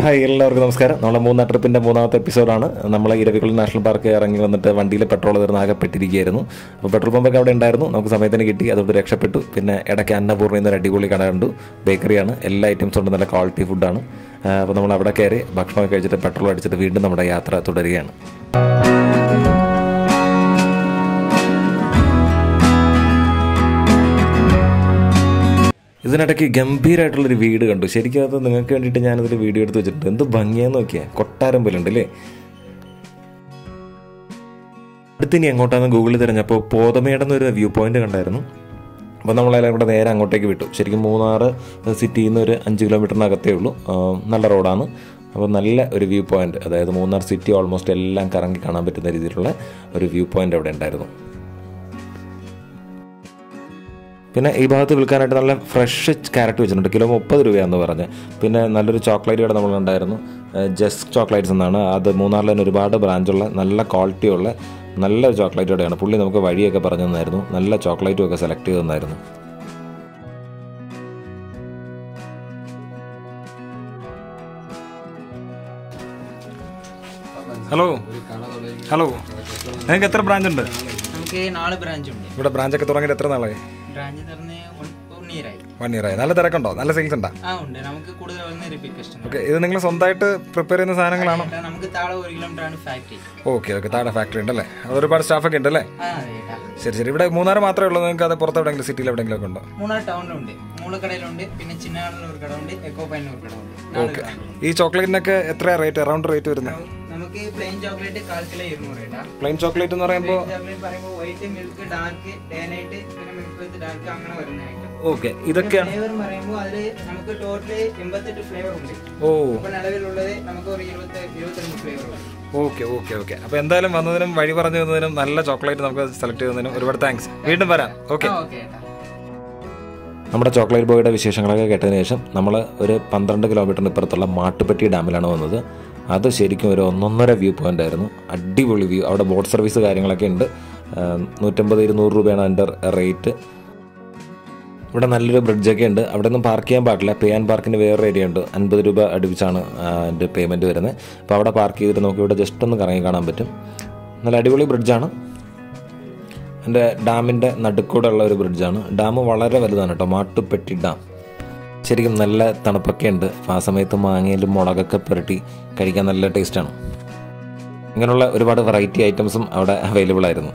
Hi എല്ലാവർക്കും നമസ്കാരം നമ്മളെ മൂന്നാം ട്രിപ്പിൻ്റെ മൂന്നാമത്തെ എപ്പിസോഡാണ് നമ്മൾ ഇരവികുളം നാഷണൽ പാർക്ക് ഇറങ്ങി വന്നിട്ട് വണ്ടിയിൽ പെട്രോൾ തീർന്ന് ആകപ്പെട്ടിരിക്കുകയായിരുന്നു അപ്പോൾ പെട്രോൾ പമ്പൊക്കെ അവിടെ ഉണ്ടായിരുന്നു നമുക്ക് സമയത്തിന് കിട്ടി അതുകൊണ്ട് രക്ഷപ്പെട്ടു പിന്നെ ഇടയ്ക്ക് അന്നപൂർണ്ണ എന്നൊരു അടിപൊളി കട കണ്ടു ബേക്കറിയാണ് എല്ലാ ഐറ്റംസും ഉണ്ട് നല്ല ക്വാളിറ്റി ഫുഡാണ് അപ്പോൾ നമ്മൾ അവിടെ കയറി ഭക്ഷണമൊക്കെ കഴിച്ചിട്ട് പെട്രോൾ അടിച്ചിട്ട് വീണ്ടും നമ്മുടെ യാത്ര തുടരുകയാണ് ഇതിനിടയ്ക്ക് ഗംഭീരമായിട്ടുള്ളൊരു വീട് കണ്ടു ശരിക്കും അത് നിങ്ങൾക്ക് വേണ്ടിയിട്ട് ഞാനതിൽ വീഡിയോ എടുത്ത് വെച്ചിട്ടുണ്ട് എന്ത് ഭംഗിയാന്ന് നോക്കിയാൽ കൊട്ടാരം പോലെ ഉണ്ട് അല്ലേ അടുത്തിനി എങ്ങോട്ടാന്ന് ഗൂഗിളിൽ തിരഞ്ഞപ്പോൾ പോതമേടെന്ന് ഒരു വ്യൂ പോയിന്റ് കണ്ടായിരുന്നു അപ്പോൾ നമ്മളെല്ലാം കൂടെ നേരെ അങ്ങോട്ടേക്ക് വിട്ടു ശരിക്കും മൂന്നാർ സിറ്റിയിൽ നിന്ന് ഒരു അഞ്ച് കിലോമീറ്ററിനകത്തേ ഉള്ളൂ ആ, നല്ല റോഡാണ് അപ്പോൾ നല്ല ഒരു വ്യൂ പോയിന്റ് അതായത് മൂന്നാർ സിറ്റി ഓൾമോസ്റ്റ് എല്ലാം കറങ്ങി കാണാൻ പറ്റുന്ന രീതിയിലുള്ള ഒരു വ്യൂ പോയിന്റ് അവിടെ ഉണ്ടായിരുന്നു പിന്നെ ഈ ഭാഗത്ത് വിൽക്കാനായിട്ട് നല്ല ഫ്രഷ് ക്യാരറ്റ് വെച്ചിട്ടുണ്ട് കിലോ മുപ്പത് രൂപയാണെന്ന് പറഞ്ഞ് പിന്നെ നല്ലൊരു ചോക്ലേറ്റ് കട നമ്മളുണ്ടായിരുന്നു ജസ്റ്റ് ചോക്ലേറ്റ്സ് എന്നാണ് അത് മൂന്നാറിൽ തന്നെ ഒരുപാട് ബ്രാഞ്ചുള്ള നല്ല ക്വാളിറ്റിയുള്ള നല്ലൊരു ചോക്ലേറ്റ് കടയാണ് പുള്ളി നമുക്ക് വഴിയൊക്കെ പറഞ്ഞു തന്നായിരുന്നു നല്ല ചോക്ലേറ്റും ഒക്കെ സെലക്ട് ചെയ്ത് തന്നായിരുന്നു ഹലോ ഹലോ നിങ്ങൾക്ക് എത്ര ബ്രാഞ്ച് ഉണ്ട് നമുക്ക് നാല് ബ്രാഞ്ച് ഉണ്ട് ഇവിടെ ബ്രാഞ്ചൊക്കെ തുടങ്ങിയിട്ട് എത്ര നാളായി ബ്രാഞ്ച് തുറന്ന് വൺ ഇയർ ആയി വൺ ഇയർ ആയി നല്ല തിരക്കുണ്ടോ നല്ല സെയിൽസ് ഉണ്ടോ ആ ഉണ്ട് നമുക്ക് കൂടുതൽ വരുന്ന റിപ്പീറ്റ് കസ്റ്റമർ ഓക്കെ ഇത് നിങ്ങൾ സ്വന്തമായിട്ട് പ്രിപ്പയർ ചെയ്യുന്ന സാധനങ്ങളാണോ നമുക്ക് താഴെ ഒരു കിലോമീറ്റർ ആണ് ഫാക്ടറി ഓക്കെ ഓക്കെ താഴെ ഫാക്ടറി ഉണ്ടല്ലേ അത് ഒരുപാട് സ്റ്റാഫൊക്കെ ഉണ്ടല്ലേ ആ അതെ ഏട്ടാ ശരി ശരി ഇവിടെ മൂന്നാറ് മാത്രമേ ഉള്ളൂ നിങ്ങൾക്ക് അത് പുറത്ത് എവിടെയെങ്കിലും സിറ്റിയിൽ എവിടെയെങ്കിലും ഒക്കെ ഉണ്ടോ മൂന്നാർ ടൗണിലുണ്ട് മൂളക്കടയിലുണ്ട് പിന്നെ ചിന്നാടിൽ ഒരു കട ഉണ്ട് എക്കോ പൈനിൽ ഒരു കട ഉണ്ട് നാല് ഓക്കെ brand ഉണ്ട്. ഈ ചോക്ലേറ്റിനൊക്കെ എത്ര റേറ്റ് അറൗണ്ട് റേറ്റ് വരുന്നത് നമുക്ക് പ്ലെയിൻ ചോക്ലേറ്റ് കാൽ കിലോ ഇരുന്നൂറ് ഏട്ടാ പ്ലെയിൻ ചോക്ലേറ്റ് എന്ന് പറയുമ്പോൾ ചോക്ലേറ്റ് പറയുമ്പോൾ white milk dark day night പിന്നെ മിൽക്ക് വിത്ത് ഡാർക്ക് അങ്ങനെ വരുന്ന ഐറ്റം ഓക്കെ ഇതൊക്കെയാണ് ഫ്ലേവർ പറയുമ്പോൾ അതിൽ നമുക്ക് ടോട്ടൽ എൺപത്തെട്ട് ഫ്ലേവർ ഉണ്ട് ഓ ഇപ്പൊ നിലവിലുള്ളത് നമുക്ക് ഒരു ഇരുപത്തി ഇരുപത്തിരണ്ട് ഫ്ലേവർ ഉണ്ട് ഓക്കെ ഓക്കെ ഓക്കെ അപ്പോൾ എന്തായാലും വന്നതിനും വഴി പറഞ്ഞു തന്നതിനും നല്ല ചോക്ലേറ്റ് നമുക്ക് സെലക്ട് ചെയ്യുന്നതിനും ഒരുപാട് താങ്ക്സ് വീണ്ടും വരാം ഓക്കെ ആ ഓക്കെ ഏട്ടാ നമ്മുടെ ചോക്ലേറ്റ് ബോയുടെ വിശേഷങ്ങളൊക്കെ കേട്ടതിന് ശേഷം നമ്മൾ ഒരു പന്ത്രണ്ട് കിലോമീറ്ററിന് ഇപ്പുറത്തുള്ള മാട്ടുപ്പെട്ടി ഡാമിലാണ് വന്നത് അത് ശരിക്കും ഒരു ഒന്നൊന്നര വ്യൂ പോയിന്റ് ആയിരുന്നു അടിപൊളി വ്യൂ അവിടെ ബോട്ട് സർവീസ് കാര്യങ്ങളൊക്കെ ഉണ്ട് ആ, നൂറ്റമ്പത് ഇരുന്നൂറ് രൂപയാണ് അതിൻ്റെ റേറ്റ് ഇവിടെ നല്ലൊരു ബ്രിഡ്ജൊക്കെ ഉണ്ട് അവിടെ ഒന്നും പാർക്ക് ചെയ്യാൻ പാടില്ല പേ ആൻഡ് പാർക്കിന് വേറൊരു ഏരിയ ഉണ്ട് അൻപത് രൂപ അടുപ്പിച്ചാണ് അതിൻ്റെ പേയ്മെൻറ്റ് വരുന്നത് അപ്പോൾ അവിടെ പാർക്ക് ചെയ്തിട്ട് നമുക്ക് ഇവിടെ ജസ്റ്റ് ഒന്ന് കറങ്ങി കാണാൻ പറ്റും നല്ല അടിപൊളി ബ്രിഡ്ജാണ് എൻ്റെ ഡാമിൻ്റെ നടുക്കൂടെ ഉള്ള ഒരു ബ്രിഡ്ജാണ് ഡാം വളരെ വലുതാണ് കേട്ടോ മാട്ടുപ്പെട്ടി ഡാം ശരിക്കും നല്ല തണുപ്പൊക്കെ ഉണ്ട് അപ്പോൾ ആ സമയത്ത് മാങ്ങയിലും മുളകൊക്കെ പുരട്ടി കഴിക്കാൻ നല്ല ടേസ്റ്റാണ് ഇങ്ങനെയുള്ള ഒരുപാട് വെറൈറ്റി ഐറ്റംസും അവിടെ അവൈലബിൾ ആയിരുന്നു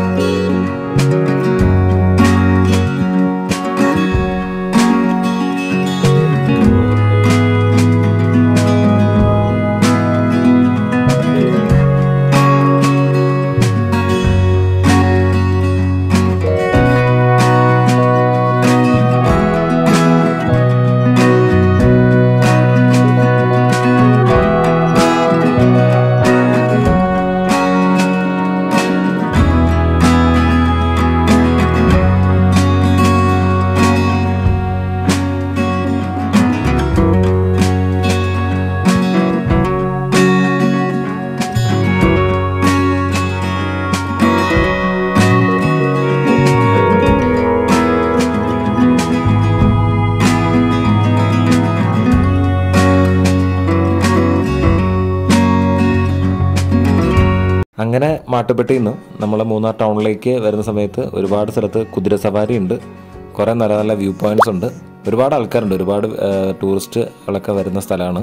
അങ്ങനെ മാട്ടുപ്പെട്ടിയിൽ നിന്ന് നമ്മൾ മൂന്നാർ ടൗണിലേക്ക് വരുന്ന സമയത്ത് ഒരുപാട് സ്ഥലത്ത് കുതിര സവാരി ഉണ്ട് കുറേ നല്ല നല്ല വ്യൂ പോയിന്റ്സ് ഉണ്ട് ഒരുപാട് ആൾക്കാരുണ്ട് ഒരുപാട് ടൂറിസ്റ്റുകളൊക്കെ വരുന്ന സ്ഥലമാണ്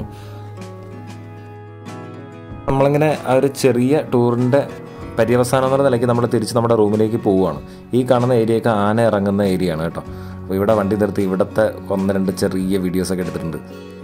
നമ്മളിങ്ങനെ ആ ഒരു ചെറിയ ടൂറിൻ്റെ പര്യവസാനം എന്ന നിലയ്ക്ക് നമ്മൾ തിരിച്ച് നമ്മുടെ റൂമിലേക്ക് പോവുകയാണ് ഈ കാണുന്ന ഏരിയയൊക്കെ ആന ഇറങ്ങുന്ന ഏരിയ ആണ് കേട്ടോ അപ്പോൾ ഇവിടെ വണ്ടി നിർത്തി ഇവിടുത്തെ ഒന്ന് രണ്ട് ചെറിയ വീഡിയോസൊക്കെ എടുത്തിട്ടുണ്ട്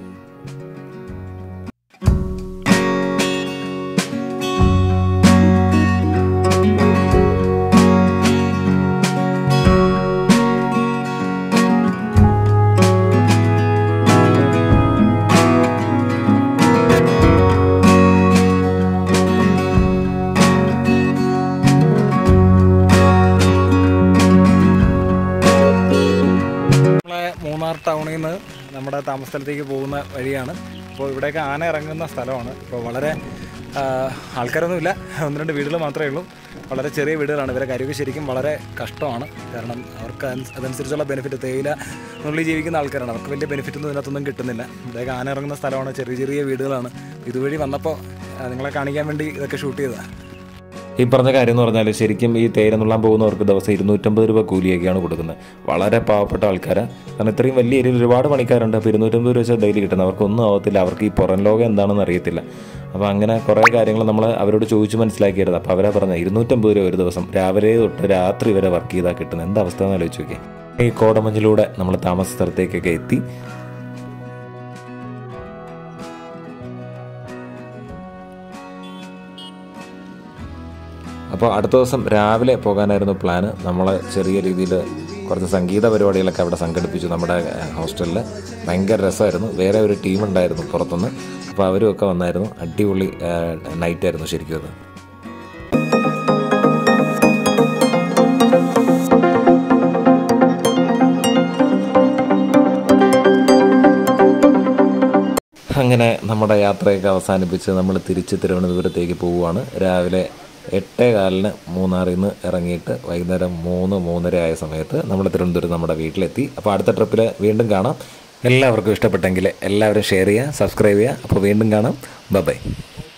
നമ്മളെ മൂന്നാർ ടൗണിൽ നിന്ന് നമ്മുടെ താമസസ്ഥലത്തേക്ക് പോകുന്ന വഴിയാണ് അപ്പോൾ ഇവിടെയൊക്കെ ആന ഇറങ്ങുന്ന സ്ഥലമാണ് ഇപ്പോൾ വളരെ ആ, ആൾക്കാരൊന്നുമില്ല ഒന്ന് രണ്ട് വീടുകൾ മാത്രമേ ഉള്ളൂ വളരെ ചെറിയ വീടുകളാണ് ഇവരെ കാര്യമൊക്കെ ശരിക്കും വളരെ കഷ്ടമാണ് കാരണം അവർക്ക് അനു- അതനുസരിച്ചുള്ള ബെനിഫിറ്റ് തേയില നുള്ളി ജീവിക്കുന്ന ആൾക്കാരാണ് അവർക്ക് വലിയ ബെനിഫിറ്റ് ഒന്നും ഇതിനകത്തൊന്നും കിട്ടുന്നില്ല ഇതൊക്കെ ആന ഇറങ്ങുന്ന സ്ഥലമാണ് ചെറിയ ചെറിയ വീടുകളാണ് ഇതുവഴി വന്നപ്പോൾ ആ, നിങ്ങളെ കാണിക്കാൻ വേണ്ടി ഇതൊക്കെ ഷൂട്ട് ചെയ്തതാണ് ഈ പറഞ്ഞ കാര്യം എന്ന് പറഞ്ഞാൽ ശരിക്കും ഈ തേയില നുള്ളാൻ പോകുന്നവർക്ക് ദിവസം ഇരുന്നൂറ്റമ്പത് രൂപ കൂലിയൊക്കെയാണ് കൊടുക്കുന്നത് വളരെ പാവപ്പെട്ട ആൾക്കാരാണ് കാരണം ഇത്രയും വലിയ ഏരിയയിൽ ഒരുപാട് പണിക്കാരുണ്ട് അപ്പോൾ ഇരുന്നൂറ്റമ്പത് രൂപ വെച്ചാൽ ഡെയിലി കിട്ടുന്നത് അവർക്കൊന്നും ആവത്തില്ല അവർക്ക് ഈ പുറം ലോകം എന്താണെന്ന് അറിയത്തില്ല അപ്പോൾ അങ്ങനെ കുറേ കാര്യങ്ങൾ നമ്മൾ അവരോട് ചോദിച്ച് മനസ്സിലാക്കിയത് അപ്പോൾ അവരാ പറഞ്ഞത് ഇരുന്നൂറ്റമ്പത് രൂപ ഒരു ദിവസം രാവിലെ തൊട്ട് രാത്രി വരെ വർക്ക് ചെയ്താൽ കിട്ടുന്നത് എന്താ അവസ്ഥ എന്ന് ആലോചിച്ച് നോക്കിയേ ഈ കോടമഞ്ഞിലൂടെ നമ്മൾ താമസ സ്ഥലത്തേക്കൊക്കെ എത്തി അപ്പോൾ അടുത്ത ദിവസം രാവിലെ പോകാനായിരുന്നു പ്ലാന് നമ്മൾ ചെറിയ രീതിയിൽ കുറച്ച് സംഗീത പരിപാടികളൊക്കെ അവിടെ സംഘടിപ്പിച്ചു നമ്മുടെ ഹോസ്റ്റലിൽ ഭയങ്കര രസമായിരുന്നു വേറെ ഒരു ടീം ഉണ്ടായിരുന്നു പുറത്തുനിന്ന് അപ്പോൾ അവരും ഒക്കെ വന്നായിരുന്നു അടിപൊളി നൈറ്റായിരുന്നു ശരിക്കും അത് അങ്ങനെ നമ്മുടെ യാത്രയൊക്കെ അവസാനിപ്പിച്ച് നമ്മൾ തിരിച്ച് തിരുവനന്തപുരത്തേക്ക് പോവുകയാണ് രാവിലെ എട്ടേ കാലിന് മൂന്നാറിൽ നിന്ന് ഇറങ്ങിയിട്ട് വൈകുന്നേരം മൂന്ന് മൂന്നര ആയ സമയത്ത് നമ്മൾ തിരുവനന്തപുരം നമ്മുടെ വീട്ടിലെത്തി അപ്പോൾ അടുത്ത ട്രിപ്പിൽ വീണ്ടും കാണാം എല്ലാവർക്കും ഇഷ്ടപ്പെട്ടെങ്കിൽ എല്ലാവരും ഷെയർ ചെയ്യുക സബ്സ്ക്രൈബ് ചെയ്യുക അപ്പോൾ വീണ്ടും കാണാം ബൈ